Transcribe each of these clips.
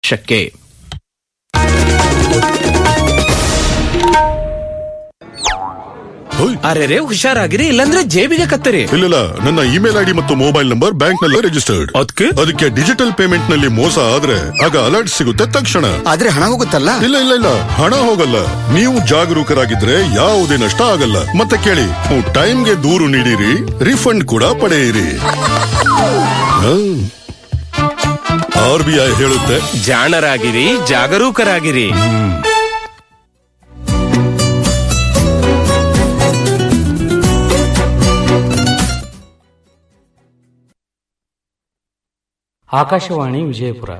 ಲಕ್ಷಕ್ಕೆ ಅರೆ ಹುಷಾರಾಗಿರಿ ಇಲ್ಲಾಂದ್ರೆ ಜೇಬಿಗೆ ಕತ್ತರಿ ಇಲ್ಲ ನನ್ನ ಇಮೇಲ್ ಐಡಿ ಮತ್ತು ಮೊಬೈಲ್ ನಂಬರ್ ಬ್ಯಾಂಕ್ ನಲ್ಲಿ ರಿಜಿಸ್ಟರ್ಡ್ ಅದಕ್ಕೆ ಅದಕ್ಕೆ ಡಿಜಿಟಲ್ ಪೇಮೆಂಟ್ ನಲ್ಲಿ ಮೋಸ ಆದ್ರೆ ಆಗ ಅಲರ್ಟ್ ಸಿಗುತ್ತೆ ತಕ್ಷಣ ಆದ್ರೆ ಹಣ ಹೋಗುತ್ತಲ್ಲ ಇಲ್ಲ ಇಲ್ಲ ಇಲ್ಲ ಹಣ ಹೋಗಲ್ಲ ನೀವು ಜಾಗರೂಕರಾಗಿದ್ರೆ ಯಾವುದೇ ನಷ್ಟ ಆಗಲ್ಲ ಮತ್ತೆ ಕೇಳಿ ಟೈಮ್ಗೆ ದೂರು ನೀಡಿರಿ ರಿಫಂಡ್ ಕೂಡ ಪಡೆಯಿರಿ ಆರ್ ಬಿ ಐ ಹೇಳುತ್ತೆ ಜಾಣರಾಗಿರಿ ಜಾಗರೂಕರಾಗಿರಿ ಆಕಾಶವಾಣಿ ವಿಜಯಪುರ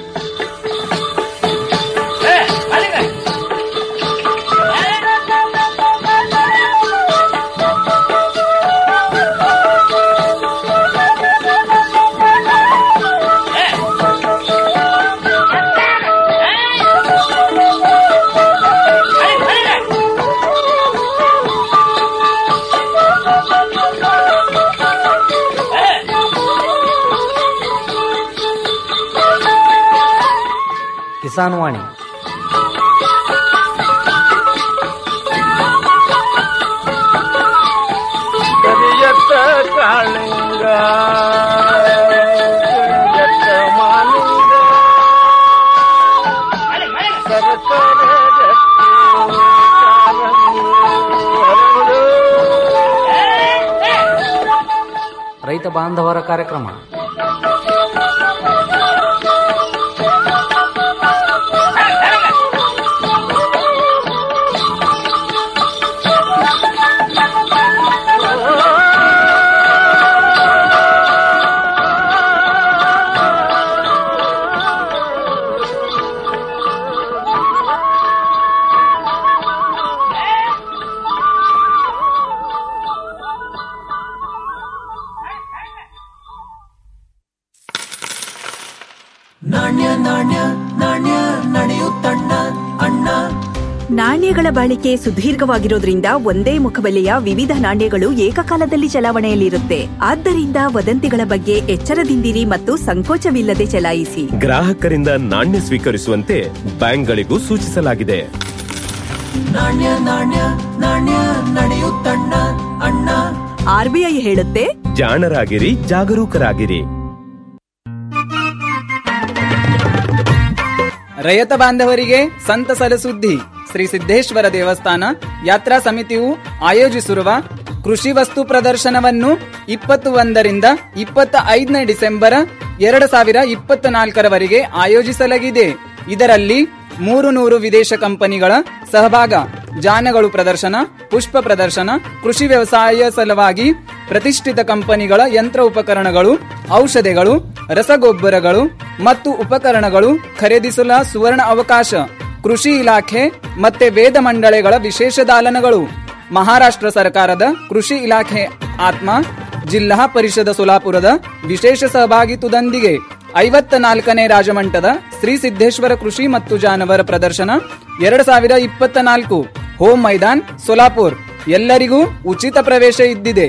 ಕಿಸಾನ್ ವಾಣಿ ಕರಿಯತ್ತ ಕಾಳಿಂಗ ಕರಿಯತ್ತ ಮಾಲಿಂಗ ಸರಸರ ಗಟ್ಟಿ ಕಾಲಂಗಿ ಹರಳು. ರೈತ ಬಾಂಧವರ ಕಾರ್ಯಕ್ರಮ ನಾಣ್ಯಗಳ ಬಾಳಿಕೆ ಸುದೀರ್ಘವಾಗಿರೋದ್ರಿಂದ ಒಂದೇ ಮುಖಬೆಲೆಯ ವಿವಿಧ ನಾಣ್ಯಗಳು ಏಕಕಾಲದಲ್ಲಿ ಚಲಾವಣೆಯಲ್ಲಿರುತ್ತೆ ಆದ್ದರಿಂದ ವದಂತಿಗಳ ಬಗ್ಗೆ ಎಚ್ಚರದಿಂದಿರಿ ಮತ್ತು ಸಂಕೋಚವಿಲ್ಲದೆ ಚಲಾಯಿಸಿ ಗ್ರಾಹಕರಿಂದ ನಾಣ್ಯ ಸ್ವೀಕರಿಸುವಂತೆ ಬ್ಯಾಂಕ್ಗಳಿಗೂ ಸೂಚಿಸಲಾಗಿದೆ ಆರ್ಬಿಐ ಹೇಳುತ್ತೆ ಜಾಣರಾಗಿರಿ ಜಾಗರೂಕರಾಗಿರಿ ರೈತ ಬಾಂಧವರಿಗೆ ಸಂತಸದ ಸುದ್ದಿ ಶ್ರೀ ಸಿದ್ದೇಶ್ವರ ದೇವಸ್ಥಾನ ಯಾತ್ರಾ ಸಮಿತಿಯು ಆಯೋಜಿಸಿರುವ ಕೃಷಿ ವಸ್ತು ಪ್ರದರ್ಶನವನ್ನು ಇಪ್ಪತ್ತು ಒಂದರಿಂದ ಇಪ್ಪತ್ತ ಐದನೇ ಡಿಸೆಂಬರ್ ಎರಡು ಸಾವಿರ ಇಪ್ಪತ್ತ ನಾಲ್ಕರವರೆಗೆ ಆಯೋಜಿಸಲಾಗಿದೆ ಇದರಲ್ಲಿ ಮೂರು ನೂರು ವಿದೇಶ ಕಂಪನಿಗಳ ಸಹಭಾಗ ಜಾನಗಳು ಪ್ರದರ್ಶನ ಪುಷ್ಪ ಪ್ರದರ್ಶನ ಕೃಷಿ ವ್ಯವಸಾಯ ಸಲುವಾಗಿ ಪ್ರತಿಷ್ಠಿತ ಕಂಪನಿಗಳ ಯಂತ್ರ ಉಪಕರಣಗಳು ಔಷಧಿಗಳು ರಸಗೊಬ್ಬರಗಳು ಮತ್ತು ಉಪಕರಣಗಳು ಖರೀದಿಸಲು ಸುವರ್ಣ ಅವಕಾಶ ಕೃಷಿ ಇಲಾಖೆ ಮತ್ತೆ ವೇದ ಮಂಡಳಿಗಳ ವಿಶೇಷ ದಾಲನಗಳು ಮಹಾರಾಷ್ಟ್ರ ಸರ್ಕಾರದ ಕೃಷಿ ಇಲಾಖೆ ಆತ್ಮ ಜಿಲ್ಲಾ ಪರಿಷದ ಸೋಲಾಪುರದ ವಿಶೇಷ ಸಹಭಾಗಿತ್ವದೊಂದಿಗೆ ಐವತ್ತ ನಾಲ್ಕನೇ ರಾಜಮಂಟದ ಶ್ರೀ ಸಿದ್ದೇಶ್ವರ ಕೃಷಿ ಮತ್ತು ಜಾನವರ ಪ್ರದರ್ಶನ ಎರಡು ಸಾವಿರ ಇಪ್ಪತ್ತ ನಾಲ್ಕು ಹೋಮ್ ಮೈದಾನ್ ಸೋಲಾಪುರ್ ಎಲ್ಲರಿಗೂ ಉಚಿತ ಪ್ರವೇಶ ಇದ್ದಿದೆ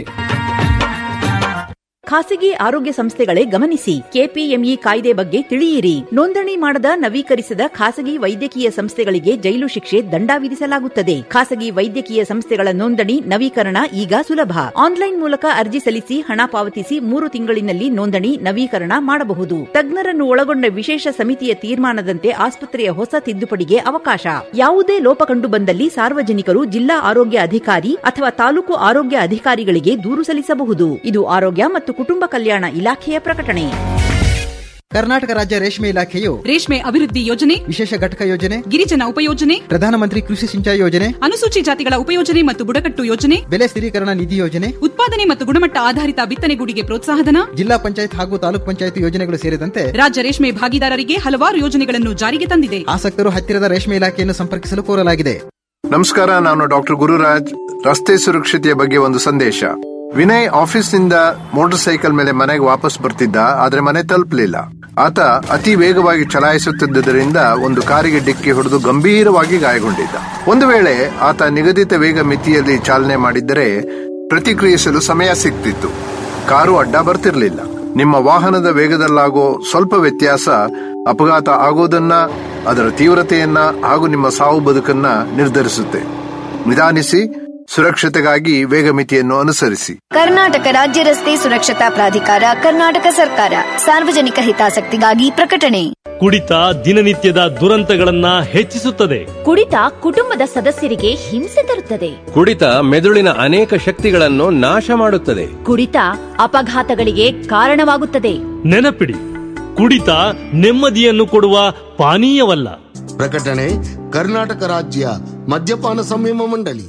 ಖಾಸಗಿ ಆರೋಗ್ಯ ಸಂಸ್ಥೆಗಳೇ ಗಮನಿಸಿ ಕೆಪಿಎಂಇ ಕಾಯ್ದೆ ಬಗ್ಗೆ ತಿಳಿಯಿರಿ ನೋಂದಣಿ ಮಾಡದ ನವೀಕರಿಸದ ಖಾಸಗಿ ವೈದ್ಯಕೀಯ ಸಂಸ್ಥೆಗಳಿಗೆ ಜೈಲು ಶಿಕ್ಷೆ ದಂಡ ವಿಧಿಸಲಾಗುತ್ತದೆ ಖಾಸಗಿ ವೈದ್ಯಕೀಯ ಸಂಸ್ಥೆಗಳ ನೋಂದಣಿ ನವೀಕರಣ ಈಗ ಸುಲಭ ಆನ್ಲೈನ್ ಮೂಲಕ ಅರ್ಜಿ ಸಲ್ಲಿಸಿ ಹಣ ಪಾವತಿಸಿ ಮೂರು ತಿಂಗಳಿನಲ್ಲಿ ನೋಂದಣಿ ನವೀಕರಣ ಮಾಡಬಹುದು ತಜ್ಞರನ್ನು ಒಳಗೊಂಡ ವಿಶೇಷ ಸಮಿತಿಯ ತೀರ್ಮಾನದಂತೆ ಆಸ್ಪತ್ರೆಯ ಹೊಸ ತಿದ್ದುಪಡಿಗೆ ಅವಕಾಶ ಯಾವುದೇ ಲೋಪ ಕಂಡು ಬಂದಲ್ಲಿ ಸಾರ್ವಜನಿಕರು ಜಿಲ್ಲಾ ಆರೋಗ್ಯ ಅಧಿಕಾರಿ ಅಥವಾ ತಾಲೂಕು ಆರೋಗ್ಯ ಅಧಿಕಾರಿಗಳಿಗೆ ದೂರು ಸಲ್ಲಿಸಬಹುದು ಇದು ಆರೋಗ್ಯ ಮತ್ತು ಕುಟುಂಬ ಕಲ್ಯಾಣ ಇಲಾಖೆಯ ಪ್ರಕಟಣೆ ಕರ್ನಾಟಕ ರಾಜ್ಯ ರೇಷ್ಮೆ ಇಲಾಖೆಯು ರೇಷ್ಮೆ ಅಭಿವೃದ್ಧಿ ಯೋಜನೆ ವಿಶೇಷ ಘಟಕ ಯೋಜನೆ ಗಿರಿಜನ ಉಪಯೋಜನೆ ಪ್ರಧಾನಮಂತ್ರಿ ಕೃಷಿ ಸಿಂಚಾಯಿ ಯೋಜನೆ ಅನುಸೂಚಿ ಜಾತಿಗಳ ಉಪಯೋಜನೆ ಮತ್ತು ಬುಡಕಟ್ಟು ಯೋಜನೆ ಬೆಲೆ ಸ್ಥಿರೀಕರಣ ನಿಧಿ ಯೋಜನೆ ಉತ್ಪಾದನೆ ಮತ್ತು ಗುಣಮಟ್ಟ ಆಧಾರಿತ ಬಿತ್ತನೆಗೂಡಿಗೆ ಪ್ರೋತ್ಸಾಹಧನ ಜಿಲ್ಲಾ ಪಂಚಾಯತ್ ಹಾಗೂ ತಾಲೂಕ್ ಪಂಚಾಯತ್ ಯೋಜನೆಗಳು ಸೇರಿದಂತೆ ರಾಜ್ಯ ರೇಷ್ಮೆ ಭಾಗಿದಾರರಿಗೆ ಹಲವಾರು ಯೋಜನೆಗಳನ್ನು ಜಾರಿಗೆ ತಂದಿದೆ ಆಸಕ್ತರು ಹತ್ತಿರದ ರೇಷ್ಮೆ ಇಲಾಖೆಯನ್ನು ಸಂಪರ್ಕಿಸಲು ಕೋರಲಾಗಿದೆ ನಮಸ್ಕಾರ ನಾನು ಡಾಕ್ಟರ್ ಗುರುರಾಜ್ ರಸ್ತೆ ಸುರಕ್ಷತೆಯ ಬಗ್ಗೆ ಒಂದು ಸಂದೇಶ ವಿನಯ್ ಆಫೀಸ್ನಿಂದ ಮೋಟಾರ್ ಸೈಕಲ್ ಮೇಲೆ ಮನೆಗೆ ವಾಪಸ್ ಬರ್ತಿದ್ದ ಆದ್ರೆ ಮನೆ ತಲುಪಲಿಲ್ಲ ಆತ ಅತಿ ವೇಗವಾಗಿ ಚಲಾಯಿಸುತ್ತಿದ್ದರಿಂದ ಒಂದು ಕಾರಿಗೆ ಡಿಕ್ಕಿ ಹೊಡೆದು ಗಂಭೀರವಾಗಿ ಗಾಯಗೊಂಡಿದ್ದ ಒಂದು ವೇಳೆ ಆತ ನಿಗದಿತ ವೇಗ ಮಿತಿಯಲ್ಲಿ ಚಾಲನೆ ಮಾಡಿದ್ದರೆ ಪ್ರತಿಕ್ರಿಯಿಸಲು ಸಮಯ ಸಿಗ್ತಿತ್ತು ಕಾರು ಅಡ್ಡ ಬರ್ತಿರ್ಲಿಲ್ಲ ನಿಮ್ಮ ವಾಹನದ ವೇಗದಲ್ಲಾಗೋ ಸ್ವಲ್ಪ ವ್ಯತ್ಯಾಸ ಅಪಘಾತ ಆಗೋದನ್ನ ಅದರ ತೀವ್ರತೆಯನ್ನ ಹಾಗೂ ನಿಮ್ಮ ಸಾವು ಬದುಕನ್ನ ನಿರ್ಧರಿಸುತ್ತೆ ನಿಧಾನಿಸಿ ಸುರಕ್ಷತೆಗಾಗಿ ವೇಗ ಮಿತಿಯನ್ನು ಅನುಸರಿಸಿ ಕರ್ನಾಟಕ ರಾಜ್ಯ ರಸ್ತೆ ಸುರಕ್ಷತಾ ಪ್ರಾಧಿಕಾರ ಕರ್ನಾಟಕ ಸರ್ಕಾರ ಸಾರ್ವಜನಿಕ ಹಿತಾಸಕ್ತಿಗಾಗಿ ಪ್ರಕಟಣೆ ಕುಡಿತ ದಿನನಿತ್ಯದ ದುರಂತಗಳನ್ನ ಹೆಚ್ಚಿಸುತ್ತದೆ ಕುಡಿತ ಕುಟುಂಬದ ಸದಸ್ಯರಿಗೆ ಹಿಂಸೆ ತರುತ್ತದೆ ಕುಡಿತ ಮೆದುಳಿನ ಅನೇಕ ಶಕ್ತಿಗಳನ್ನು ನಾಶ ಮಾಡುತ್ತದೆ ಕುಡಿತ ಅಪಘಾತಗಳಿಗೆ ಕಾರಣವಾಗುತ್ತದೆ ನೆನಪಿಡಿ ಕುಡಿತ ನೆಮ್ಮದಿಯನ್ನು ಕೊಡುವ ಪಾನೀಯವಲ್ಲ ಪ್ರಕಟಣೆ ಕರ್ನಾಟಕ ರಾಜ್ಯ ಮದ್ಯಪಾನ ಸಂಯಮ ಮಂಡಳಿ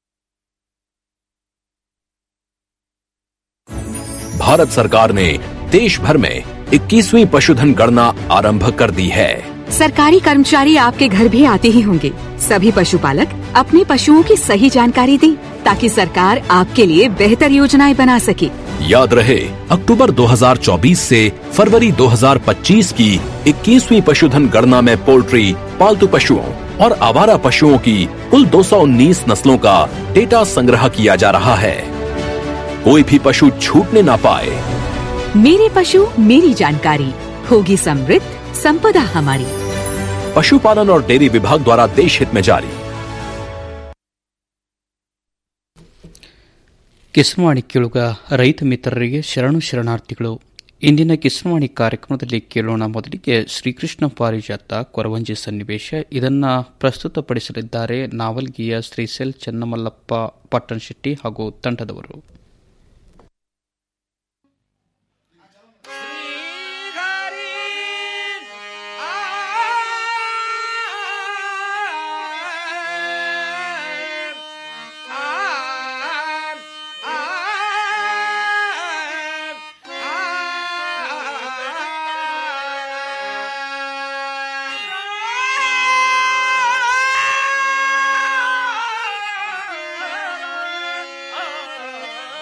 भारत सरकार ने देश भर में 21वीं पशुधन गणना आरंभ कर दी है सरकारी कर्मचारी आपके घर भी आते ही होंगे सभी पशुपालक अपने पशुओं की सही जानकारी दें ताकि सरकार आपके लिए बेहतर योजनाएं बना सके याद रहे अक्टूबर 2024 से फरवरी 2025 की 21वीं पशुधन गणना में पोल्ट्री पालतू पशुओं और आवारा पशुओं की कुल 219 नस्लों का डेटा संग्रह किया जा रहा है कोई भी पशु छूटने ना पाए मेरे पशु मेरी जानकारी होगी समृद्ध संपदा हमारी पशुपालन और डेयरी विभाग द्वारा देश हित में जारी ಕಿಸ್ವಾಣಿ ಕೇಳುಗ ರೈತ ಮಿತ್ರರಿಗೆ ಶರಣು ಶರಣಾರ್ಥಿಗಳು ಇಂದಿನ ಕಿಸ್ವಾಣಿ ಕಾರ್ಯಕ್ರಮದಲ್ಲಿ ಕೇಳೋಣ ಮೊದಲಿಗೆ ಶ್ರೀಕೃಷ್ಣ ಪಾರಿಜಾತ ಕೊರವಂಜಿ ಸನ್ನಿವೇಶ ಇದನ್ನ ಪ್ರಸ್ತುತಪಡಿಸಲಿದ್ದಾರೆ ನಾವಲ್ಗಿಯ ಶ್ರೀಸೆಲ್ ಚೆನ್ನಮಲ್ಲಪ್ಪ ಪಟ್ಟಣಶೆಟ್ಟಿ ಹಾಗೂ ತಂಡದವರು ಆ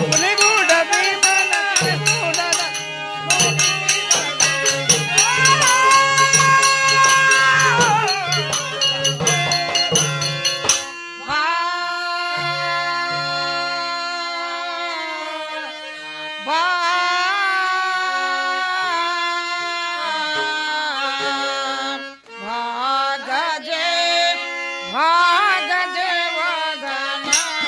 ಹುಲಿಗೂಡ ಭೀಮನ ಕಿರಿಗೂಡದ ಭಾಗಜೆ ಭಾಗಜೆ ವದನ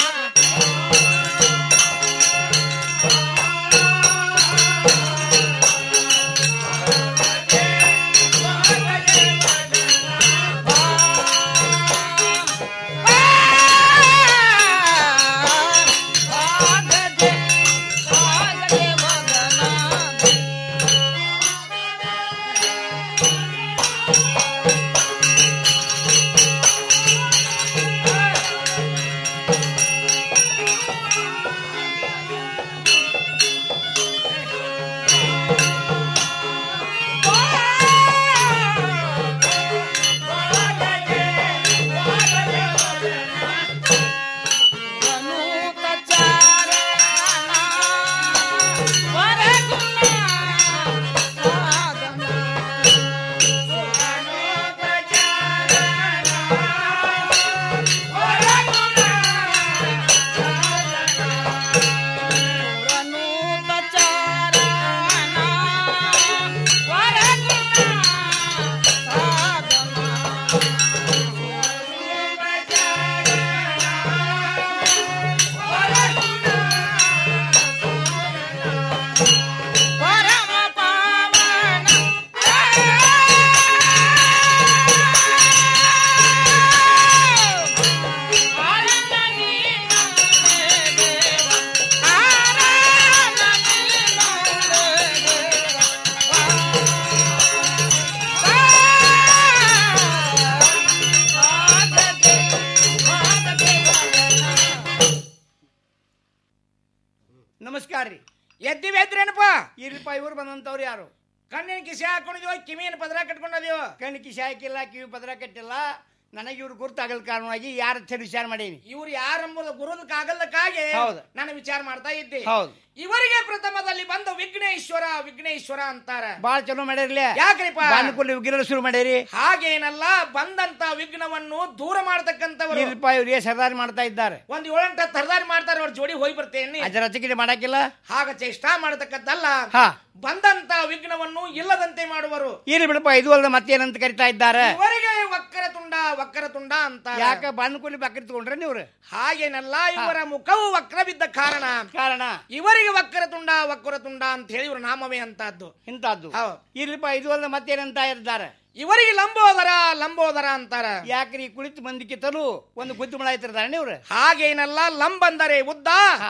ನಮಸ್ಕಾರ ರೀ ಎದ್ದಿವಿ ಎದ್ರೇನಪ್ಪ ಇರ್ರಿಪ್ಪ ಇವ್ರು ಬಂದಂತವ್ರು ಯಾರು ಕಣ್ಣಿನ ಕಿಸೆ ಹಾಕೊಂಡಿದ್ಯೋ ಕಿವಿನ ಪದರ ಕಟ್ಕೊಂಡದ್ಯೋ ಕಣ್ಣು ಕಿಸೆ ಹಾಕಿಲ್ಲ ಕಿವಿ ಪದರ ಕಟ್ಟಿಲ್ಲ ನನಗೆ ಇವ್ರು ಗುರುತಾಗಲ್ ಕಾರಣವಾಗಿ ಯಾರ ಹತ್ರ ವಿಚಾರ ಮಾಡೀನಿ ಇವ್ರು ಯಾರೆಂಬುದು ಗುರುದಕ್ಕಾಗಲ್ಲಕ್ಕಾಗಿ ಹೌದು. ನಾನು ವಿಚಾರ ಮಾಡ್ತಾ ಇದ್ದೆ ಹೌದು. ಇವರಿಗೆ ಪ್ರಥಮದಲ್ಲಿ ಬಂದು ವಿಘ್ನೇಶ್ವರ ವಿಘ್ನೇಶ್ವರ ಅಂತಾರೆ ಬಾಳ ಚಲೋ ಮಾಡ್ಯಾರ್ಲೆ ಯಾಕ್ರಿಪ್ಪ ಬಾನುಕುಲಿ ವಿಗ್ರಹ ಶುರು ಮಾಡ್ಯಾರಿ ಹಾಗೇನಲ್ಲ ಬಂದಂತ ವಿಘ್ನವನ್ನು ದೂರ ಮಾಡತಕ್ಕಂಥವರು ಇರ್ರಿಪ್ಪ ಇವ್ರು ಏ ಸರ್ದಾರಿ ಮಾಡ್ತಾ ಇದ್ದಾರೆ ಒಂದ್ ಏಳೆಂಟ ತರದಾರಿ ಮಾಡ್ತಾರೆ ಅವ್ರ ಜೋಡಿ ಹೋಗಿ ಬರ್ತೇನೆ ಅಜರ ರಚಕಿರಿ ಮಾಡಾಕಿಲ್ಲ ಹಾಗ ಚೇಷ್ಟಾ ಮಾಡತಕ್ಕದ್ದಲ್ಲ ಹಾ ಬಂದಂತ ವಿಘ್ನವನ್ನು ಇಲ್ಲದಂತೆ ಮಾಡುವರು ಇರ್ಲಿ ಬಿಡಪ್ಪ ಇದು ಅಲ್ಲದೆ ಮತ್ತೇನಂತ ಕರಿತಾ ಇದ್ದಾರೆ ಇವರಿಗೆ ವಕ್ಕರ ತುಂಡ ವಕ್ಕರ ತುಂಡ ಅಂತ ಯಾಕ ಬಾನುಕುಲಿ ಬಕರಿ ತಗೊಂಡ್ರೆ ನೀವ್ರು ಹಾಗೇನಲ್ಲ ಇವರ ಮುಖವು ವಕ್ರ ಬಿದ್ದ ಕಾರಣ ಕಾರಣ ಇವರಿಗೆ ವಕ್ಕರ ತುಂಡ ವಕ್ಕರ ತುಂಡ ಅಂತ ಹೇಳಿ ಇವ್ರ ನಾಮವೇ ಅಂತದ್ದು ಇಂತದ್ದು ಇರ್ಲಿಪ್ಪ ಇದು ಅಲ್ಲದೆ ಮತ್ತೇನಂತ ಇದ್ದಾರೆ ಇವರಿಗೆ ಲಂಬೋದರ ಲಂಬೋದರ ಅಂತಾರ ಯಾಕ್ರಿ ಕುಳಿತು ಮಂದಿಕ್ಕೆ ತಲು ಒಂದು ಗುದ್ದು ಮಳ ಇರ್ತಾರೆ ನೀವ್ರು ಹಾಗೇನಲ್ಲ ಲಂಬಂದರೆ ಉದ್ದ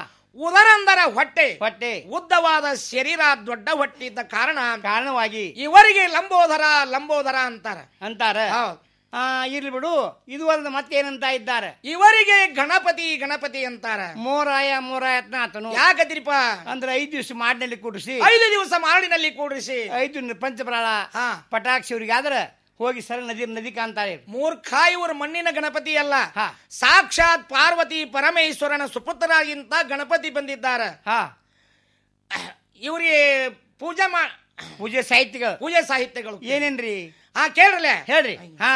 ಉದರ ಅಂದರೆ ಹೊಟ್ಟೆ ಹೊಟ್ಟೆ ಉದ್ದವಾದ ಶರೀರ ದೊಡ್ಡ ಹೊಟ್ಟೆ ಇದ್ದ ಕಾರಣ ಕಾರಣವಾಗಿ ಇವರಿಗೆ ಲಂಬೋದರ ಲಂಬೋದರ ಅಂತಾರ ಅಂತಾರ ಆ ಇರ್ಲಿ ಬಿಡು ಇದು ಅಲ್ಲದೆ ಮತ್ತೇನಂತ ಇದ್ದಾರೆ ಇವರಿಗೆ ಗಣಪತಿ ಗಣಪತಿ ಅಂತಾರ ಮೋರಾಯ ಮೋರಾಯತ್ನ ಆತನು ಯಾಕದಿರಿಪ ಅಂದ್ರೆ ಐದು ದಿವಸ ಮಾಡಿನಲ್ಲಿ ಕೂಡಿಸಿ ಐದು ದಿವಸ ಮಾಡಿನಲ್ಲಿ ಕೂಡಿಸಿ ಐದು ಪಂಚಪ್ರಾಳ ಪಟಾಕ್ಷಿ ಅವ್ರಿಗೆ ಆದ್ರೆ ಹೋಗಿ ಸರ ನದಿ ನದಿ ಕಾಣ್ತಾರೆ ಮೂರ್ಖ ಇವರು ಮಣ್ಣಿನ ಗಣಪತಿ ಅಲ್ಲ ಸಾಕ್ಷಾತ್ ಪಾರ್ವತಿ ಪರಮೇಶ್ವರನ ಸುಪುತ್ರರಾಗಿಂತ ಗಣಪತಿ ಬಂದಿದ್ದಾರೆ ಇವರಿಗೆ ಪೂಜೆ ಮಾ ಪೂಜೆ ಸಾಹಿತ್ಯಗಳು ಪೂಜೆ ಸಾಹಿತ್ಯಗಳು ಏನೇನ್ರಿ ಹಾ ಕೇಳ್ರಲ್ಲ ಹೇಳ್ರಿ ಹಾ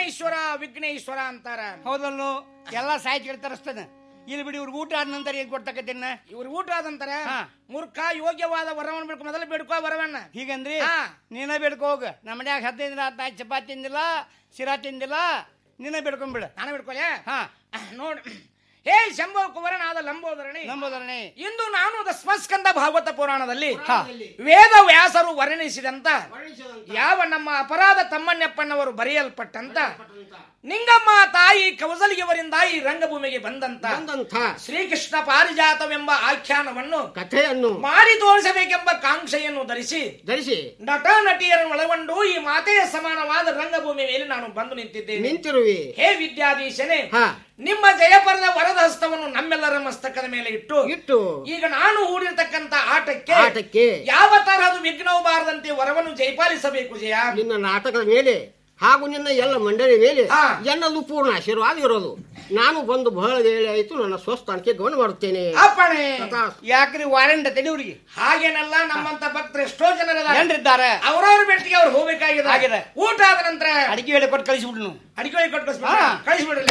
ಪರಮೇಶ್ವರ ವಿಘ್ನೇಶ್ವರ ಅಂತಾರ ಹೌದಲ್ಲೋ ಎಲ್ಲ ಸಾಹಿತ್ಯ ತರಿಸ್ತಾನೆ ಇಲ್ಲಿ ಬಿಡಿ ಇವ್ರಿಗೆ ಊಟ ಆದ ನಂತರ ಏನ್ ಕೊಡ್ತಕ್ಕತ್ತೇನ ಇವ್ರ ಊಟ ಆದಂತರ ಮೂರ್ಖ ಯೋಗ್ಯವಾದ ವರವನ್ನು ಬೇಡ್ಕೊ ಮೊದಲು ಬೇಡ್ಕೋ ವರವನ್ನ ಹೀಗಂದ್ರಿ ಹಾ. ನೀನ ಬೇಡ್ಕೋ ಹೋಗ ನಮ್ಮ ಮನ್ಯಾಗ ಹದಿನೈದು ದಿನ ಆಯ್ತು ಚಪಾತಿ ತಿಂದಿಲ್ಲ ಶಿರಾ ತಿಂದಿಲ್ಲ ನೀನ ಬೇಡ್ಕೊಂಬಿಡ ನಾನು ಬೇಡ್ಕೊಲೆ ಹಾ ನೋಡ್ ಹೇ ಶಂಭೋ ಕುವರನಾದ ಲಂಬೋದರಣಿ ಲಂಬೋದರಣಿ ಇಂದು ನಾನು ದ ಸ್ಮಸ್ಕಂದ ಭಾಗವತ ಪುರಾಣದಲ್ಲಿ ಹಾ. ವೇದ ವ್ಯಾಸರು ವರ್ಣಿಸಿದಂತ ಯಾವ ನಮ್ಮ ಅಪರಾಧ ತಮ್ಮಣ್ಣಪ್ಪನವರು ಬರೆಯಲ್ಪಟ್ಟಂತ ನಿಂಗಮ್ಮ ತಾಯಿ ಕೌಸಲಿಯವರಿಂದ ಈ ರಂಗಭೂಮಿಗೆ ಬಂದಂತ ಶ್ರೀಕೃಷ್ಣ ಪಾರಿಜಾತವೆಂಬ ಆಖ್ಯಾನವನ್ನು ಕಥೆಯನ್ನು ಮಾಡಿ ತೋರಿಸಬೇಕೆಂಬ ಕಾಂಕ್ಷೆಯನ್ನು ಧರಿಸಿ ಧರಿಸಿ ನಟ ನಟಿಯರನ್ನು ಒಳಗೊಂಡು ಈ ಮಾತೆಯ ಸಮಾನವಾದ ರಂಗಭೂಮಿ ಮೇಲೆ ನಾನು ಬಂದು ನಿಂತಿದ್ದೇನೆ ನಿಂತಿರುವಿ ಹೇ ವಿದ್ಯಾಧೀಶನೇ ಹಾ. ನಿಮ್ಮ ಜಯಪರದ ವರದ ಹಸ್ತವನ್ನು ನಮ್ಮೆಲ್ಲರ ಮಸ್ತಕದ ಮೇಲೆ ಇಟ್ಟು ಇಟ್ಟು ಈಗ ನಾನು ಹೂಡಿರ್ತಕ್ಕಂತ ಆಟಕ್ಕೆ ಆಟಕ್ಕೆ ಯಾವ ತರಹದ ವಿಘ್ನವು ಬಾರದಂತೆ ವರವನ್ನು ಜಯಪಾಲಿಸಬೇಕು ಜಯ ನಿನ್ನ ನಾಟಕದ ಮೇಲೆ ಹಾಗೂ ನಿನ್ನ ಎಲ್ಲ ಮಂಡಳಿ ಮೇಲೆ ಎನ್ನಲು ಪೂರ್ಣ ಆಶೀರ್ವಾದ ಇರೋದು ನಾನು ಬಂದು ಬಹಳ ವೇಳೆ ಆಯಿತು ನನ್ನ ಸ್ವಸ್ಥಾನಕ್ಕೆ ಗಮನ ಮಾಡುತ್ತೇನೆ ಅಪ್ಪಣೆ ಯಾಕ್ರಿ ವಾರಂಟ್ ತಲೆ ಇವ್ರಿಗೆ ಹಾಗೇನಲ್ಲ ನಮ್ಮಂತ ಭಕ್ತರು ಎಷ್ಟೋ ಜನರ ಏನ್ರಿದ್ದಾರೆ ಅವರವ್ರ ಬೆಟ್ಟಿಗೆ ಅವ್ರು ಹೋಗ್ಬೇಕಾಗಿದೆ ಆಗಿದೆ. ಊಟ ಆದ ನಂತರ ಅಡಿಗೆ ವೇಳೆ ಕೊಟ್ಟು ಕಳಿಸಿಬಿಡ್ನು ಅಡಿಗೆ ಒಳಗೆ ಕೊಟ್ಟು ಕಳಿಸ್ಬಿಡ ಹಾ. ಕಳಿಸ್ಬಿಡ್ರಿ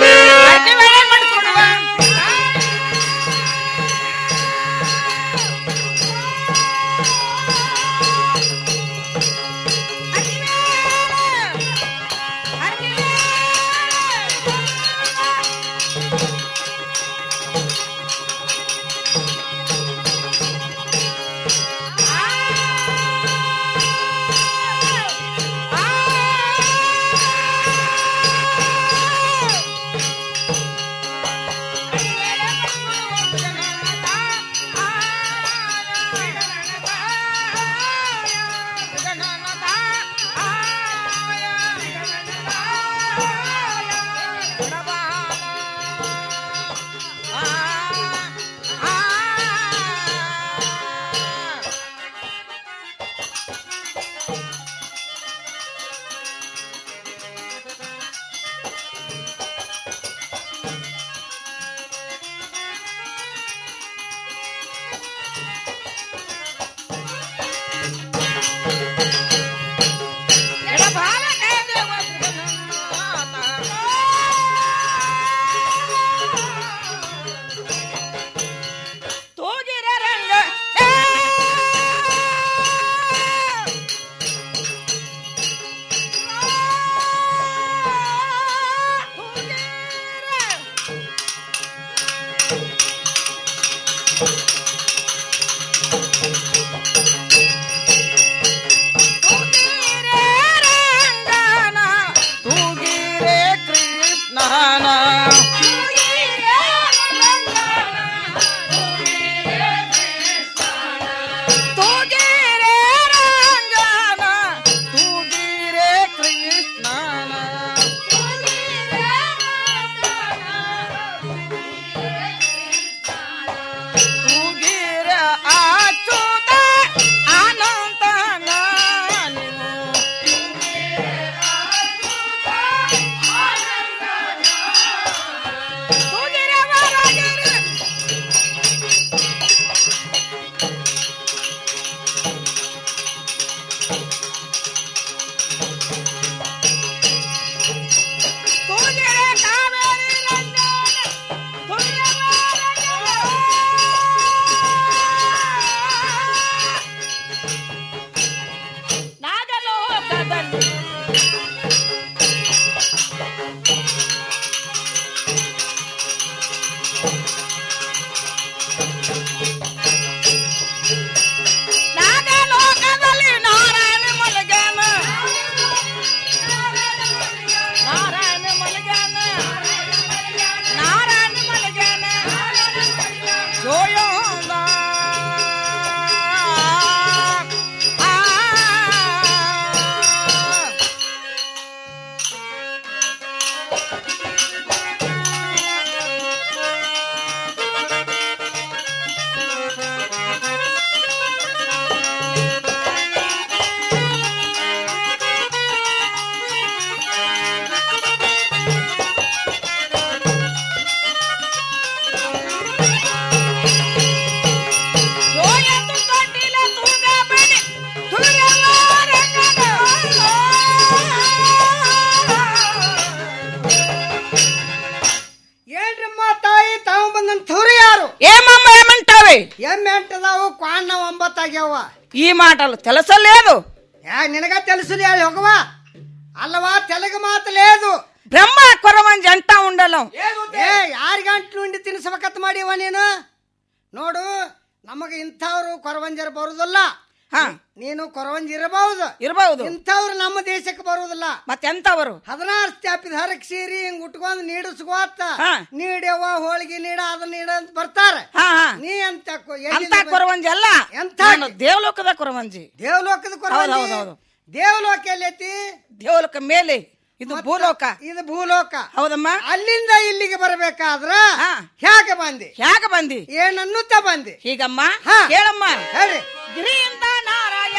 ಆಗ್ಯಾವ ఈ మాటలు తెలుసలేదు యా నినగా తెలుసు ಹೋಗವ అల్లవా తెలుగు మాత లేదు బ్రహ్మ కొరవంజి అంటా ఉండలం ಏ ಯಾರ ಗಂಟ್ಲು ಉಂಡಿ ತಿನ್ಸಬೇಕತ್ ಮಾಡಿವ ನೀನು ನೋಡು ನಮಗೆ ಇಂಥವ್ರು ಕೊರವಂಜರ್ ಬರುವುದಿಲ್ಲ ನೀನು ಕೊರವಂಜಿ ಇರಬಹುದು ಇರಬಹುದು ಇಂಥವ್ರು ನಮ್ಮ ದೇಶಕ್ಕೆ ಬರುವುದಿಲ್ಲ ಮತ್ತೆಂತವರು ಹದಿನಾರು ಸ್ಟ್ಯಾಪಿದ ಹರಕ್ ಸೇರಿ ಹಿಂಗ್ ಉಟ್ಕೊಂಡ್ ನೀಡಿಸ್ಕೋತ ನೀಡ್ಯವ ಹೋಳಿಗೆ ನೀಡ ಅದ ನೀಡ ಅಂತ ಬರ್ತಾರ ನೀ ಅಂತ ಕೊ- ಎಲ್ಲಿಂದ ಅಂತ ಕೊರವಂಜಿ ಅಲ್ಲ ಎಂತ ನಾನು ದೇವಲೋಕದ ಕೊರವಂಜಿ ದೇವಲೋಕದ ಹೌದು, ಹೌದು, ಕೊರವಂಜಿ ಹೌದು. ದೇವಲೋಕ ಎಲ್ಲೈತಿ ದೇವಲೋಕ ಮೇಲೆ ಇದು ಭೂಲೋಕ ಇದು ಭೂಲೋಕ ಹೌದಮ್ಮ ಅಲ್ಲಿಂದ ಇಲ್ಲಿಗೆ ಬರಬೇಕಾದ್ರ ಹೇಗೆ ಬಂದಿ ಹೇಗೆ ಬಂದಿ ಏನನ್ನುತ್ತಾ ಬಂದಿ ಹೀಗಮ್ಮ ಹಾ. ಕೇಳಮ್ಮ ಹೇಳಿ ಗಿರಿಯಿಂದ ನಾರಾಯಣ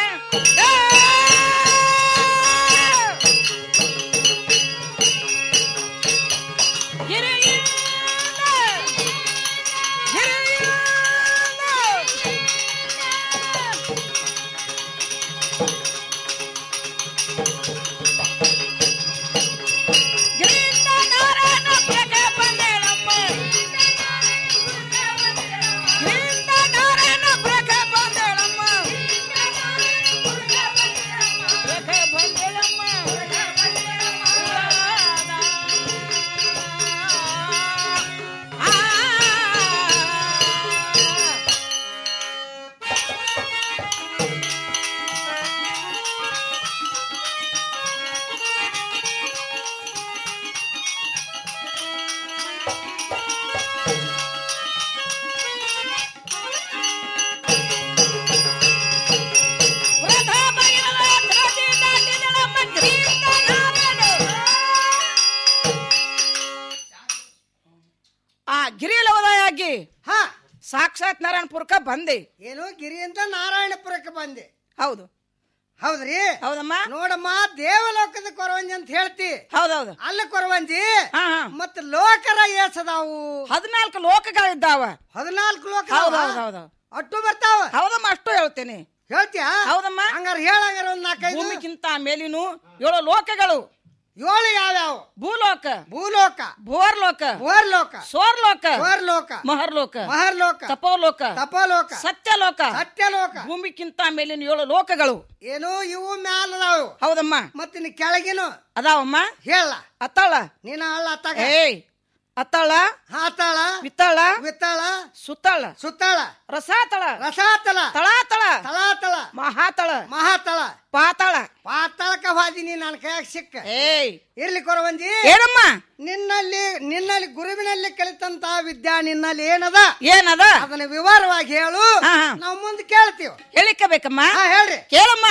ಆ ಗಿರಿಯಲ್ಲಿ ಉದಯಾಗಿ ಹಾ ಸಾಕ್ಷಾತ್ ನಾರಾಯಣಪುರಕ್ಕ ಬಂದೆ ಏನು ಗಿರಿಯಿಂದ ನಾರಾಯಣಪುರಕ್ಕೆ ಬಂದೆ ಹೌದು ಹೌದ್ರಿ ಹೌದಮ್ಮ ನೋಡಮ್ಮ ದೇವಲೋಕದ ಕೊರವಂಜಿ ಅಂತ ಹೇಳ್ತಿ ಹೌದೌದು ಅಲ್ಲ ಕೊರವಂಜಿ ಮತ್ತ ಲೋಕರ ಏಸದಾವು ಹದಿನಾಲ್ಕು ಲೋಕಗಳಿದ್ದಾವ ಹದಿನಾಲ್ಕು ಲೋಕ ಹೌದು ಹೌದು ಹೌದು ಅಟ್ಟು ಬರ್ತಾವ ಹೌದಮ್ಮ ಅಷ್ಟು ಹೇಳ್ತೇನೆ ಹೇಳ್ತೀಯಾ ಹೌದಮ್ಮ ಹಂಗಾರ ಹೇಳಂಗಾರ ಒಂದ್ ನಾಲ್ಕೈದು ಭೂಮಿಗಿಂತ ಮೇಲಿನು ಏಳು ಲೋಕಗಳು ಏಳು ಯಾವ್ಯಾವ ಭೂಲೋಕ ಭೂಲೋಕ ಭುವರ್ಲೋಕ ಭುವರ್ಲೋಕ ಸೋರ್ಲೋಕ ಭುವರ್ಲೋಕ ಮಹರ್ಲೋಕ ಮಹರ್ಲೋಕ ತಪೋಲೋಕ ತಪೋಲೋಕ ಸತ್ಯಲೋಕ ಸತ್ಯಲೋಕ ಭೂಮಿಗಿಂತ ಮೇಲಿನ ಏಳು ಲೋಕಗಳು ಏನು ಇವು ಮ್ಯಾಲದಾವು ಹೌದಮ್ಮ ಮತ್ತಿನ್ ಕೆಳಗಿನು ಅದಾವಮ್ಮ ಹೇಳ ಅತ್ತಾಳ ನೀನ ಅಲ್ಲ ಅತ್ತಾಗ ಏಯ್ ಅತ್ತಾಳ ಹಾತಾಳ ವಿತ್ತಾಳ ವಿತ್ತಾಳ ಸುತ್ತಾಳ ಸುತ್ತಾಳ ರಸಾತಳ ರಸಾತಳ ತಳಾತಳ ತಳಾತಳ ಮಹಾತಳ ಮಹಾತಳ ಪಾತಾಳ ಪಾತಾಳಕ ಹಾದಿನಿ ನನ್ನ ಕೈಯಾಗ ಸಿಕ್ಕ ಏಯ್ ಇರ್ಲಿ ಕೊರವಂಜಿ ಏನಮ್ಮ ನಿನ್ನಲ್ಲಿ ನಿನ್ನಲ್ಲಿ ಗುರುವಿನಲ್ಲಿ ಕಲಿತಂತ ವಿದ್ಯಾ ನಿನ್ನಲ್ಲಿ ಏನದ ಏನದ ಅದನ್ನ ವಿವರವಾಗಿ ಹೇಳು ನಾವು ಮುಂದೆ ಕೇಳ್ತೀವಿ ಹೇಳಿಕಬೇಕಮ್ಮ ಹಾ ಹೇಳ್ರಿ ಕೇಳಮ್ಮ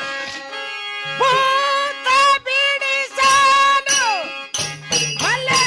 ಭೂತ ಬಿಡಿಸಲು ಮಲ್ಲೆ.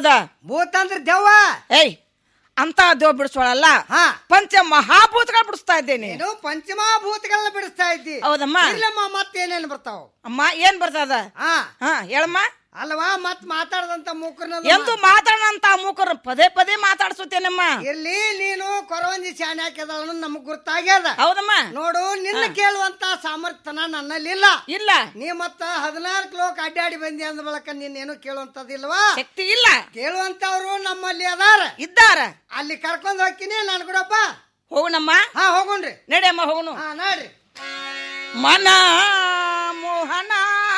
ಅದ ಭೂತ ಅಂದ್ರೆ ದೆವ್ವ ಏಯ್ ಅಂತ ದೇವ್ ಬಿಡಿಸೋಳಲ್ಲ ಪಂಚ ಮಹಾಭೂತಗಳು ಬಿಡಿಸ್ತಾ ಇದ್ದೇನೆ ಏನು ಪಂಚಮಹಾಭೂತಗಳನ್ನ ಬಿಡಿಸ್ತಾ ಇದ್ದಿ ಹೌದಮ್ಮ. ಇಲ್ಲಮ್ಮ ಮತ್ತೇನೇನು ಬರ್ತಾವ ಅಮ್ಮ ಏನ್ ಬರ್ತದ ಹಾ ಹಾ ಹೇಳಮ್ಮ ಅಲ್ವಾ ಮತ್ ಮಾತಾಡದಂತ ಮೂಕರ್ನ ಎಂದು ಮಾತಾಡಂತ ಮೂಕರು ಪದೇ ಪದೇ ಮಾತಾಡ್ಸುತ್ತೇನಮ್ಮ ಇಲ್ಲಿ ನೀನು ಕೊರವಂಜಿ ಶಾನೆ ಹಾಕಿದವನು ನಮಗ್ ಗುರ್ತಾಗ್ಯದ ಹೌದಮ್ಮ ನೋಡು ನಿನ್ನ ಹಾ. ಕೇಳುವಂತ ಸಾಮರ್ಥ್ಯನ ನನ್ನಲ್ಲಿ ಇಲ್ಲ ಇಲ್ಲ ನೀ ಮತ್ತ ಹದಿನಾಲ್ಕು ಲೋಕ ಅಡ್ಡಾಡಿ ಬಂದಿ ಅಂದ ಬಳಕ ನೀನೇನು ಕೇಳುವಂತದಿಲ್ವಾ ಶಕ್ತಿ ಇಲ್ಲ ಕೇಳುವಂತವ್ರು ನಮ್ಮಲ್ಲಿ ಅದಾರ ಇದ್ದಾರ ಅಲ್ಲಿ ಕರ್ಕೊಂಡ್ ಹೋಗ್ತೀನಿ ನಾನು ಕೂಡಪ್ಪ ಹೋಗುಣಮ್ಮ ಹಾ ಹೋಗುಣ್ರಿ ನಡಿ ಅಮ್ಮ ಹೋಗುನು ಹಾ ನೋಡ್ರಿ ಮನ ಮೋಹನ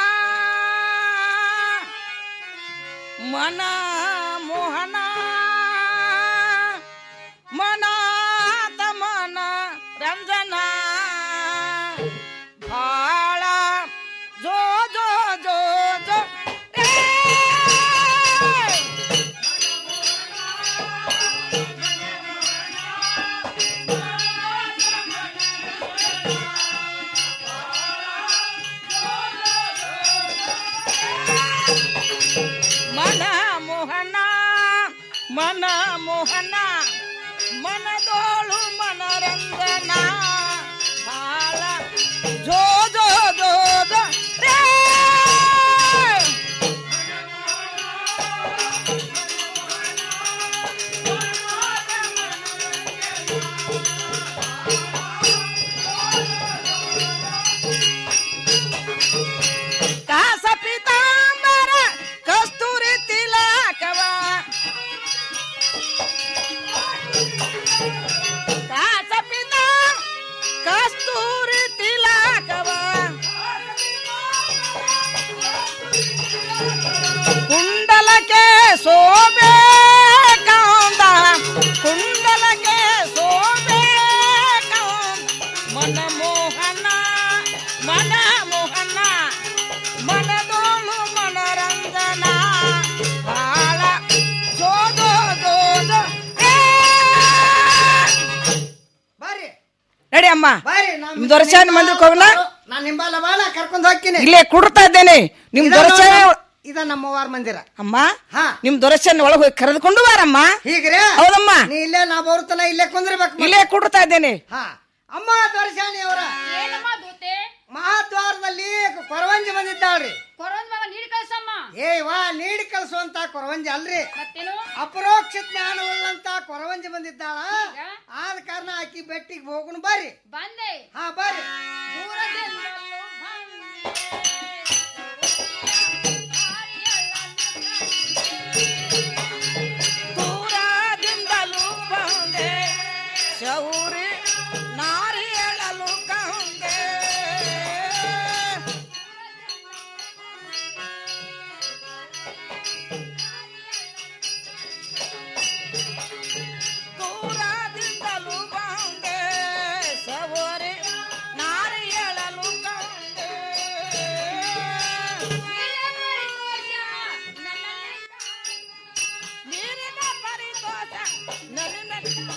ಮನ ಮೋಹನ ಮನ ತಮನ ರಂಜನ ಭಾಳ ಜೋ ಜೋ ಜೋ ಜೋ ಏ! ಮನ ಮೋಹನ ಮನ ಮೋಹನ ಮನದೋಳು ಮನರಂಜನ ಬಾಳ ಜೋ ಜೋ ಜೋ ಜೋ ರೇ! ಕಾಸ ಪೀತಾಂಬರ ಕಸ್ತೂರಿ ತಿಲಕವ ಕಾಸ ಪೀತಾ ಕಸ್ತೂರಿ ತಿಲಕವ ಕುಂಡಲಕ್ಕೆ ಶೋಭೆ ಕಾಂದ ಕುಂಡಲಕ್ಕೆ ಶೋಭೆ ಕಾಂದ ಮನ ಮೋಹನ ಮನ ಮೋಹನ ಮನದೋಳು ಮನರಂಜನ ಬಾಳ ಜೋದೋ ಜೋದೋ ಏ! ಬರ್ರಿ ನಡಿ ಅಮ್ಮ ಬರ್ರಿ ನಿಮ್ ದೊರಚಾನ ಮಂದಿರಕ್ಕೆ ಹೋಗೋಣ ನಾನು ನಿಂಬಲ್ಲ ಬಾಳ ಕರ್ಕೊಂಡ್ ಹೋಗ್ತೀನಿ ಇಲ್ಲೇ ಕುಡ್ತಾ ಇದ್ದೇನೆ ನಿಮ್ ಇದ ದೊರಚಾನ ನೋಡು, ಇದ ನಮ್ಮವಾರ ಮಂದಿರ ಅಮ್ಮ ನಿಮ್ ದೊರಚಾನ ಒಳಗೆ ಹೋಗಿ ಕರೆದುಕೊಂಡು ಬಾರಮ್ಮ ಹೀಗ್ರೆ ಹೌದಮ್ಮ ನೀ ಇಲ್ಲೇ ನಾ ಬರುತ್ತನ ಇಲ್ಲೇ ಕುಂದ್ರಬೇಕು ಮತ್ತೆ. ಇಲ್ಲೇ ಕುಡ್ತಾ ಇದ್ದೇನೆ ಹಾ ಅಮ್ಮ ದೊರಸಾಣಿ ಅವರ ಮಹಾದ್ವಾರದಲ್ಲಿ ಕೊರವಂಜಿ ಬಂದಿದ್ದಾಳ್ರಿ ಕೊರೋನ್ ಮಗ ನೀಡಿ ಕಳ್ಸಮ್ಮ ಏ ವಾ ನೀಡಿ ಕಳಿಸುವಂತ ಕೊರವಂಜಿ ಅಲ್ರಿ ಮತ್ತೇನು ಅಪರೋಕ್ಷ ಜ್ಞಾನವುಳ್ಳಂತ ಕೊರವಂಜಿ ಬಂದಿದ್ದಾಳ ಆದ ಕಾರಣ ಆಕಿ ಬೆಟ್ಟಿಗೆ ಹೋಗುಣ ಬರ್ರಿ ಬಂದೆ ಹಾ ಬರ್ರಿ ದೂರದಿಂದಲೂ ದೂರದಿಂದಲೂ ಬಂದೆ ಶೌರಿ ನಾರಿ ಹೇಳಲು ಕಂದೆ ದೂರದಿಂದಲೂ ಬಂದೆ ಶೌರಿ ನಾರಿ ಹೇಳಲು ಕಂದೆ ನೀರಿನ ಪರಿತೋಷ ನಲಿನ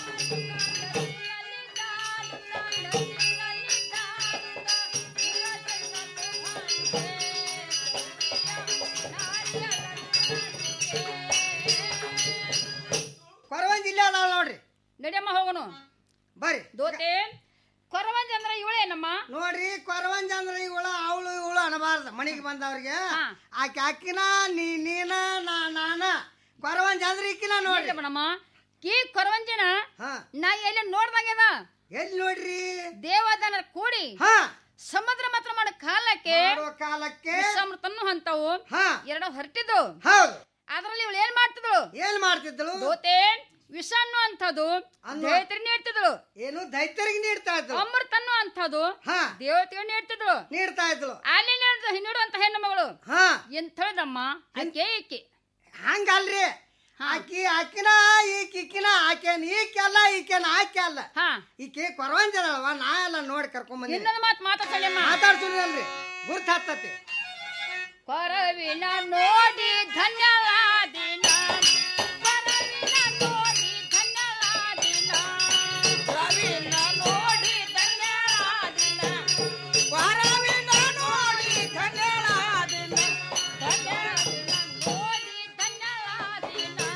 ಕೊರವಂಜಿ ಇಲ್ಲೇ ಅದಾಳ ನೋಡ್ರಿ ನಡಿಯಮ್ಮ ಹೋಗೋನು ಬರ್ರಿ ದೋತೆ ಕೊರವಂಜಿ ಅಂದ್ರೆ ಇವಳೇನಮ್ಮ ನೋಡ್ರಿ ಕೊರವಂಜ ಅಂದ್ರೆ ಇವಳ ಅವಳು ಇವಳು ಅನ್ನಬಾರ್ದು ಮನಿಗೆ ಬಂದವ್ರಿಗೆ ಆಕೆ ಅಕ್ಕಿನ ನೀ ನೀನ ನಾ ನಾನ ಕೊರವಂಜ ಅಂದ್ರೆ ಇಕ್ಕಿನ ನೋಡ್ರಿ ನಮ್ಮ ಈ ಕೊರವಂಜಿನ ಹಾ ನಾ ಎಲ್ಲಿ ನೋಡ್ದಂಗೆದ ಎಲ್ಲಿ ನೋಡ್ರಿ ದೇವದನ ಕೂಡಿ ಹಾ ಸಮುದ್ರ ಮಾತ್ರ ಮಾಡೋ ಕಾಲಕ್ಕೆ ಮಾಡೋ ಕಾಲಕ್ಕೆ ವಿಷಾಮೃತನ್ನು ಹಂತವು ಹಾ ಎರಡು ಹೊರಟಿದ್ದು ಹೌದು ಅದ್ರಲ್ಲಿ ಇವಳು ಏನ್ ಮಾಡ್ತಿದ್ಳು ಏನ್ ಮಾಡ್ತಿದ್ದಳು ದೋತೆ ವಿಷ ಅನ್ನುವಂಥದ್ದು ದೈತ್ರಿ ನೀಡ್ತಿದ್ಳು ಏನು ದೈತ್ಯರಿಗೆ ನೀಡ್ತಾ ಇದ್ಳು ಅಮೃತ ಅನ್ನುವಂಥದ್ದು ಹಾ ದೇವತೆಗೆ ನೀಡ್ತಿದ್ಳು ನೀಡ್ತಾ ಇದ್ಳು ಅಲ್ಲಿ ನೀಡ್ದ- ನೀಡುವಂತ ಹೆಣ್ಣು ಮಗಳು ಹಾ ಎಂತ ಹೇಳಿದಮ್ಮ ಆಕೆ ಈಕೆ ಹಂಗಲ್ರಿ ಆಕಿ ಆಕಿನ ಈಕಿ ಈಕಿನ ಆಕೆನ್ ಈಕೆ ಅಲ್ಲ ಈಕೆನ ಆಕೆ ಅಲ್ಲ ಈಕೆ ಕೊರವಂಜನಲ್ವ ನಾ ಎಲ್ಲ ನೋಡಿ ಕರ್ಕೊಂಡ್ ಬಂದಿ ಇನ್ನೊಂದು ಮಾತು ಮಾತಾಡ್ಸಲ್ಲಮ್ಮ ಮಾತಾಡ್ತೀನಲ್ರಿ ಗುರ್ತ ಹತ್ತತಿ ಕೊರವಿನ ನೋಡಿ ಧನ್ಯವಾದಿನ ಕೊರವಿನ ನೋಡಿ ಧನ್ಯವಾದಿನ ಕೊರವಿನ ನೋಡಿ ಧನ್ಯವಾದಿನ ಕೊರವಿನ ನೋಡಿ ಧನ್ಯವಾದಿನ ಧನ್ಯವಾದಿನ ನೋಡಿ ಧನ್ಯವಾದಿನ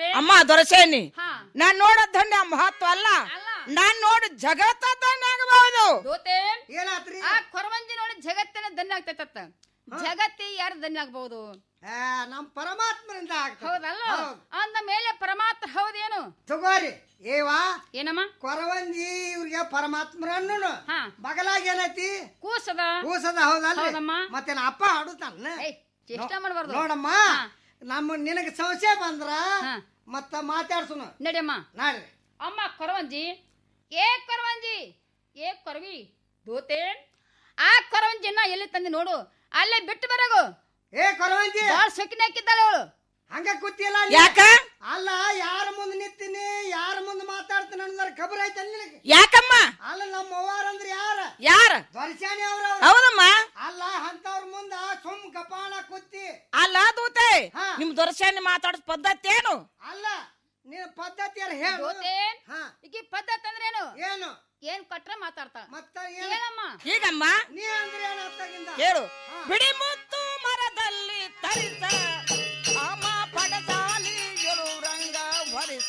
ಅಮ್ಮ ದೊರಸೇನಿ ನಾನ್ ನೋಡೋ ಧನ್ಯ ಮಹತ್ವ ಅಲ್ಲ ನಾನ್ ನೋಡು ಜಗತ್ತ ಧನ್ಯ ಆಗಬಹುದು ದೋತೆ ಆ ಕೊರವಂಜಿ ನೋಡಿ ಜಗತ್ತಿನ ಧನ್ಯ ಆಗ್ತೈತತ್ತ ಜಗತ್ತಿ ಯಾರು ಧನ್ಯ ಆಗ್ಬಹುದು ನಮ್ ಪರಮಾತ್ಮನಿಂದ ಹೌದಲ್ಲ ಅಂದ ಮೇಲೆ ಪರಮಾತ್ಮ ಹೌದೇನು ತಗೋರಿ ಏವಾ ಏನಮ್ಮ ಕೊರವಂಜಿ ಇವ್ರಿಗೆ ಪರಮಾತ್ಮರನ್ನು ಬಗಲಾಗ ಏನೈತಿ ಕೂಸದ ಕೂಸದ ಹೌದಲ್ಲ ಹೌದಮ್ಮ. ಮತ್ತೆ ಅಪ್ಪ ಆಡುತ್ತಾನ ಚೇಷ್ಟ ಮಾಡಬಾರ್ದು ನೋಡಮ್ಮ ನಮ್ಮ ನಿನಗೆ ಸಂಶಯ ಬಂದ್ರ ಮತ್ತ ಮಾತಾಡ್ಸುನು ನಡಿಯಮ್ಮ ನಾಡ್ರಿ ಅಮ್ಮ ಕೊರವಂಜಿ ಏ ಕೊರವಂಜಿ ಏ ಕೊರವಿ ದೋತೆ ಆ ಕೊರವಂಜಿನ ಎಲ್ಲಿ ತಂದಿ ನೋಡು ಅಲ್ಲೇ ಬಿಟ್ಟು ಬರಗು ಏ ಕೊರವಂಜಿ ಬಾಳ್ ಸೊಕ್ಕಿನ ಹಾಕಿದ್ದಾಳೆ ಅವಳು ಹಂಗ ಕೂತಿಯಲ್ಲ ಅಲ್ಲಿ? ಯಾಕ? ಅಲ್ಲ ಯಾರ ಮುಂದೆ ನಿಂತೀನಿ ಯಾರ ಮುಂದೆ ಮಾತಾಡ್ತೀನಿ ಅನ್ನೋದ್ರ ಖಬರ್ ಐತಲ್ಲ ನಿನಗೆ ಯಾಕಮ್ಮ ಅಲ್ಲ ನಮ್ಮ ಅವ್ವಾರ ಅಂದ್ರೆ ಯಾರ ಯಾರ ದೊರಸಾನಿ ಅವ್ರ ಹೌದಮ್ಮ ಅಲ್ಲ ಅಂತವ್ರ ಮುಂದ ಸುಮ್ ಕಪಾಣ ಕೂತಿ ಅಲ್ಲ ದೂತೆ ನಿಮ್ ದೊರಸೇನಿ ಮಾತಾಡೋ ಪದ್ಧತಿ ಏನು ಅಲ್ಲ ನೀನ್ ಪದ್ಧತಿ ಹೇಳು ದೋತೆ ಈಕಿ ಪದ್ಧತಿ ಅಂದ್ರೇನು ಏನು ಏನ್ ಕೊಟ್ರೆ ಮಾತಾಡ್ತಾಳ ಮತ್ತ ಏನಮ್ಮ ಹೀಗಮ್ಮ ನೀ ಅಂದ್ರೆ ಏನು ಅರ್ಥಗಿಂದ ಕೇಳು ಬಿಡಿ ಮುತ್ತು ಮರದಲ್ಲಿ ತರಿಸ ಅಮ್ಮ ಪಡಸಾಲಿ ಎರು ರಂಗ ಹೊರಿಸ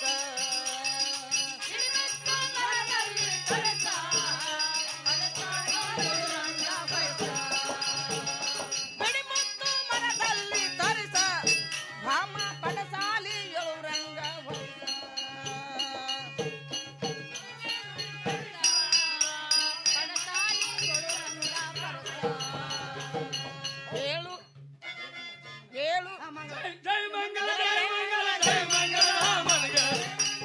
ಬಿಡಿ ಮುತ್ತು ಮರದಲ್ಲಿ ತರಿಸ ಅಮ್ಮ ಪಡಸಾಲಿ ಎರು ರಂಗ ಹೊರಿಸ ಹೇಳು ಹೇಳು ಜೈ ಮಂಗಲ ಜೈ ಮಂಗಲ ಜೈ ಮಂಗಲ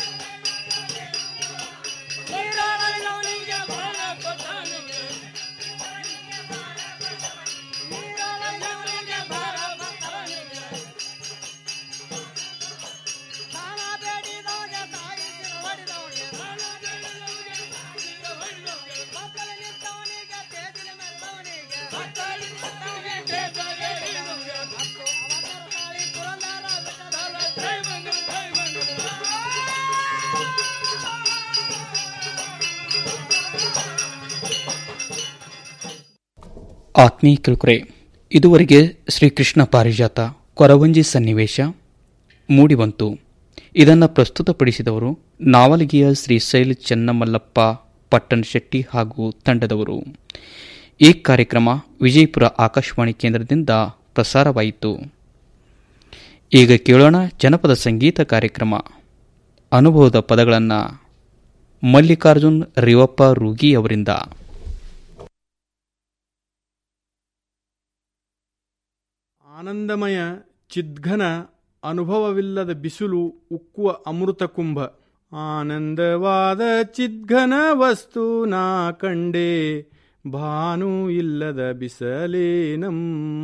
ಆತ್ಮೀಯ ಕಿರುಕುರೆ ಇದುವರೆಗೆ ಶ್ರೀಕೃಷ್ಣ ಪಾರಿಜಾತ ಕೊರವಂಜಿ ಸನ್ನಿವೇಶ ಮೂಡಿಬಂತು ಇದನ್ನು ಪ್ರಸ್ತುತಪಡಿಸಿದವರು ನಾವಲಗಿಯ ಶ್ರೀಶೈಲ ಚೆನ್ನಮಲ್ಲಪ್ಪ ಪಟ್ಟಣ ಶೆಟ್ಟಿ ಹಾಗೂ ತಂಡದವರು ಈ ಕಾರ್ಯಕ್ರಮ ವಿಜಯಪುರ ಆಕಾಶವಾಣಿ ಕೇಂದ್ರದಿಂದ ಪ್ರಸಾರವಾಯಿತು ಈಗ ಕೇಳೋಣ ಜನಪದ ಸಂಗೀತ ಕಾರ್ಯಕ್ರಮ ಅನುಭವದ ಪದಗಳನ್ನು ಮಲ್ಲಿಕಾರ್ಜುನ್ ರಿವಪ್ಪ ರೂಗಿ ಅವರಿಂದ ಆನಂದಮಯ ಚಿದ್ಘನ ಅನುಭವವಿಲ್ಲದ ಬಿಸಿಲು ಉಕ್ಕುವ ಅಮೃತ ಕುಂಭ ಆನಂದವಾದ ಚಿದ್ಘನ ವಸ್ತು ನಾ ಕಂಡೆ ಭಾನು ಇಲ್ಲದ ಬಿಸಲೇ ನಮ್ಮ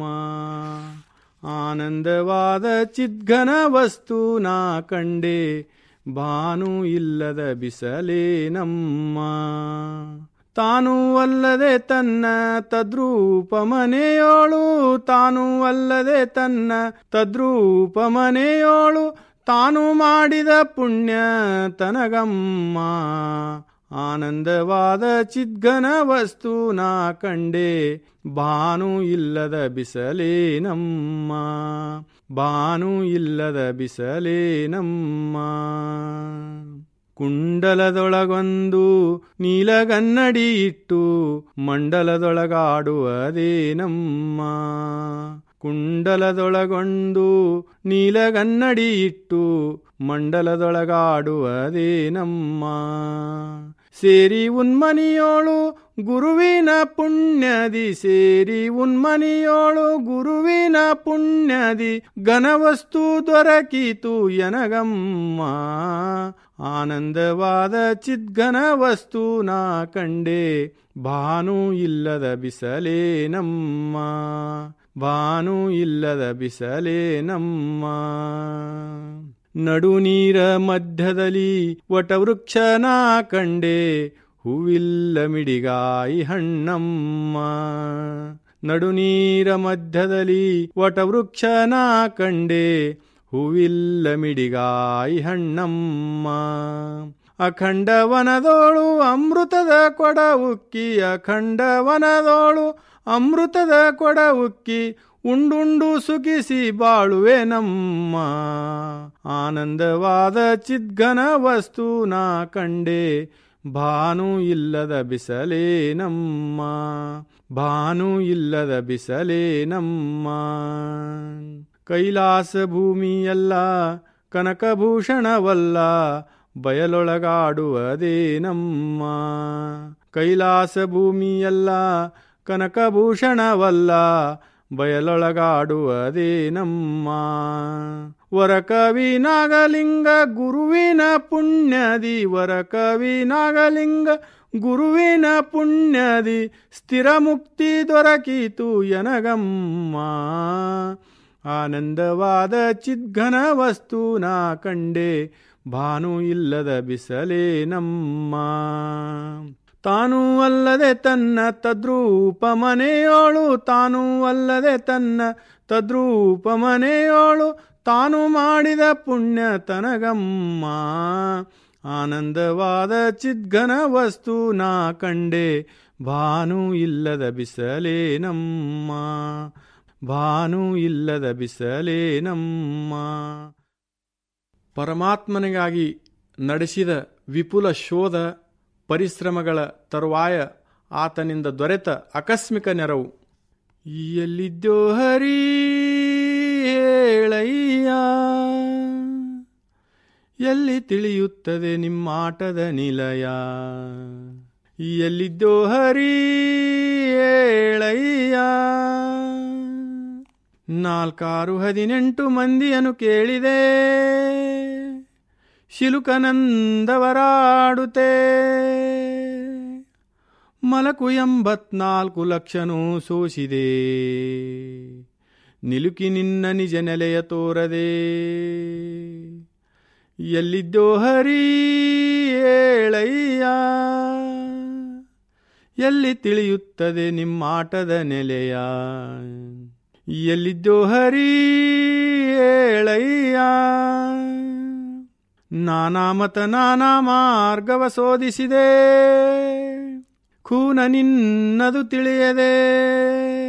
ಆನಂದವಾದ ಚಿದ್ಘನ ವಸ್ತು ನಾ ಕಂಡೆ ಭಾನು ಇಲ್ಲದ ಬಿಸಲೇ ನಮ್ಮ ತಾನು ಅಲ್ಲದೆ ತನ್ನ ತದ್ರೂಪ ಮನೆಯೋಳು ತಾನು ಅಲ್ಲದೆ ತನ್ನ ತದ್ರೂಪ ಮನೆಯೋಳು ತಾನು ಮಾಡಿದ ಪುಣ್ಯ ತನಗಮ್ಮ ಆನಂದವಾದ ಚಿದ್ಘನ ವಸ್ತು ನಾ ಕಂಡೆ ಭಾನು ಇಲ್ಲದ ಬಿಸಲೇ ನಮ್ಮ ಭಾನು ಇಲ್ಲದ ಬಿಸಲೇ ನಮ್ಮ ಕುಂಡಲದೊಳಗೊಂದು ನೀಲಗನ್ನಡಿ ಇಟ್ಟು ಮಂಡಲದೊಳಗಾಡುವುದೇ ನಮ್ಮ ಕುಂಡಲದೊಳಗೊಂದು ನೀಲಗನ್ನಡಿ ಇಟ್ಟು ಮಂಡಲದೊಳಗಾಡುವುದೇ ನಮ್ಮ ಸೇರಿ ಉನ್ಮನಿಯೋಳು ಗುರುವಿನ ಪುಣ್ಯದಿ ಸೇರಿ ಉನ್ಮನಿಯೋಳು ಗುರುವಿನ ಪುಣ್ಯದಿ ಘನವಸ್ತು ದೊರಕಿತು ಎನಗಮ್ಮ ಆನಂದವಾದ ಚಿದ್ಘನ ವಸ್ತು ನಾ ಕಂಡೆ ಭಾನು ಇಲ್ಲದ ಬಿಸಲೇ ನಮ್ಮ ಭಾನು ಇಲ್ಲದ ಬಿಸಲೇ ನಮ್ಮ ನಡು ನೀರ ಮಧ್ಯದಲ್ಲಿ ವಟವೃಕ್ಷನ ಕಂಡೆ ಹೂವಿಲ್ಲ ಮಿಡಿಗಾಯಿ ಹಣ್ಣಮ್ಮ ನಡು ನೀರ ಮಧ್ಯದಲ್ಲಿ ವಟವೃಕ್ಷನ ಕಂಡೆ ಹೂವಿಲ್ಲ ಮಿಡಿಗಾಯಿ ಹಣ್ಣಮ್ಮ ಅಖಂಡ ವನದೋಳು ಅಮೃತದ ಕೊಡ ಉಕ್ಕಿ ಅಖಂಡ ವನದೋಳು ಅಮೃತದ ಕೊಡ ಉಕ್ಕಿ ಉಂಡುಂಡು ಸುಖಿಸಿ ಬಾಳುವೆ ನಮ್ಮ ಆನಂದವಾದ ಚಿದ್ಘನ ವಸ್ತು ನಾ ಕಂಡೆ ಭಾನು ಇಲ್ಲದ ಬಿಸಲೇ ನಮ್ಮ ಭಾನು ಇಲ್ಲದ ಬಿಸಲೇ ನಮ್ಮ ಕೈಲಾಸ ಭೂಮಿಯಲ್ಲ ಕನಕಭೂಷಣವಲ್ಲ ಬಯಲೊಳಗಾಡುವುದೇ ನಮ್ಮ ಕೈಲಾಸ ಭೂಮಿಯಲ್ಲ ಕನಕಭೂಷಣವಲ್ಲ ಬಯಲೊಳಗಾಡುವುದೇ ನಮ್ಮ ವರಕವಿ ನಾಗಲಿಂಗ ಗುರುವಿನ ಪುಣ್ಯದಿ ವರಕವಿ ನಾಗಲಿಂಗ ಗುರುವಿನ ಪುಣ್ಯದಿ ಸ್ಥಿರ ಮುಕ್ತಿ ದೊರಕಿತು ಎನಗಮ್ಮ ಆನಂದವಾದ ಚಿದ್ಘನ ವಸ್ತು ನಾ ಕಂಡೆ ಭಾನು ಇಲ್ಲದ ಬಿಸಲೇ ನಮ್ಮ ತಾನೂ ಅಲ್ಲದೆ ತನ್ನ ತದ್ರೂಪ ಮನೆಯೋಳು ತಾನೂ ಅಲ್ಲದೆ ತನ್ನ ತದ್ರೂಪ ಮನೆಯೋಳು ತಾನು ಮಾಡಿದ ಪುಣ್ಯ ತನಗಮ್ಮ ಆನಂದವಾದ ಚಿದ್ಘನ ವಸ್ತು ನಾ ಕಂಡೆ ಭಾನು ಇಲ್ಲದ ಬಿಸಲೇ ನಮ್ಮ ಭಾನು ಇಲ್ಲದ ಬಿಸಲೇ ನಮ್ಮ ಪರಮಾತ್ಮನಿಗಾಗಿ ನಡೆಸಿದ ವಿಪುಲ ಶೋಧ ಪರಿಶ್ರಮಗಳ ತರುವಾಯ ಆತನಿಂದ ದೊರೆತ ಆಕಸ್ಮಿಕ ನೆರವು ಎಲ್ಲಿದ್ದೋ ಹರಿ ಹೇಳಯ್ಯ ಎಲ್ಲಿ ತಿಳಿಯುತ್ತದೆ ನಿಮ್ಮಾಟದ ನಿಲಯ ಎಲ್ಲಿದ್ದೋ ಹರಿ ಹೇಳಯ್ಯ ನಾಲ್ಕಾರು ಹದಿನೆಂಟು ಮಂದಿಯನ್ನು ಕೇಳಿದೆ ಶಿಲುಕನಂದವರಾಡುತ್ತೆ ಮಲಕು ಎಂಬತ್ನಾಲ್ಕು ಲಕ್ಷನೂ ಸೋಸಿದೆ ನಿಲುಕಿ ನಿನ್ನ ನಿಜ ನೆಲೆಯ ತೋರದೆ ಎಲ್ಲಿದ್ದೋ ಹರಿ ಹೇಳಯ್ಯ ಎಲ್ಲಿ ತಿಳಿಯುತ್ತದೆ ನಿಮ್ಮಾಟದ ನೆಲೆಯ ಎಲ್ಲಿದ್ದೋ ಹರಿ ಹೇಳಯ್ಯ ನಾನಾ ಮತ ನಾನಾ ಮಾರ್ಗವ ಶೋಧಿಸಿದೆ ಖೂನ ನಿನ್ನದು ತಿಳಿಯದೆ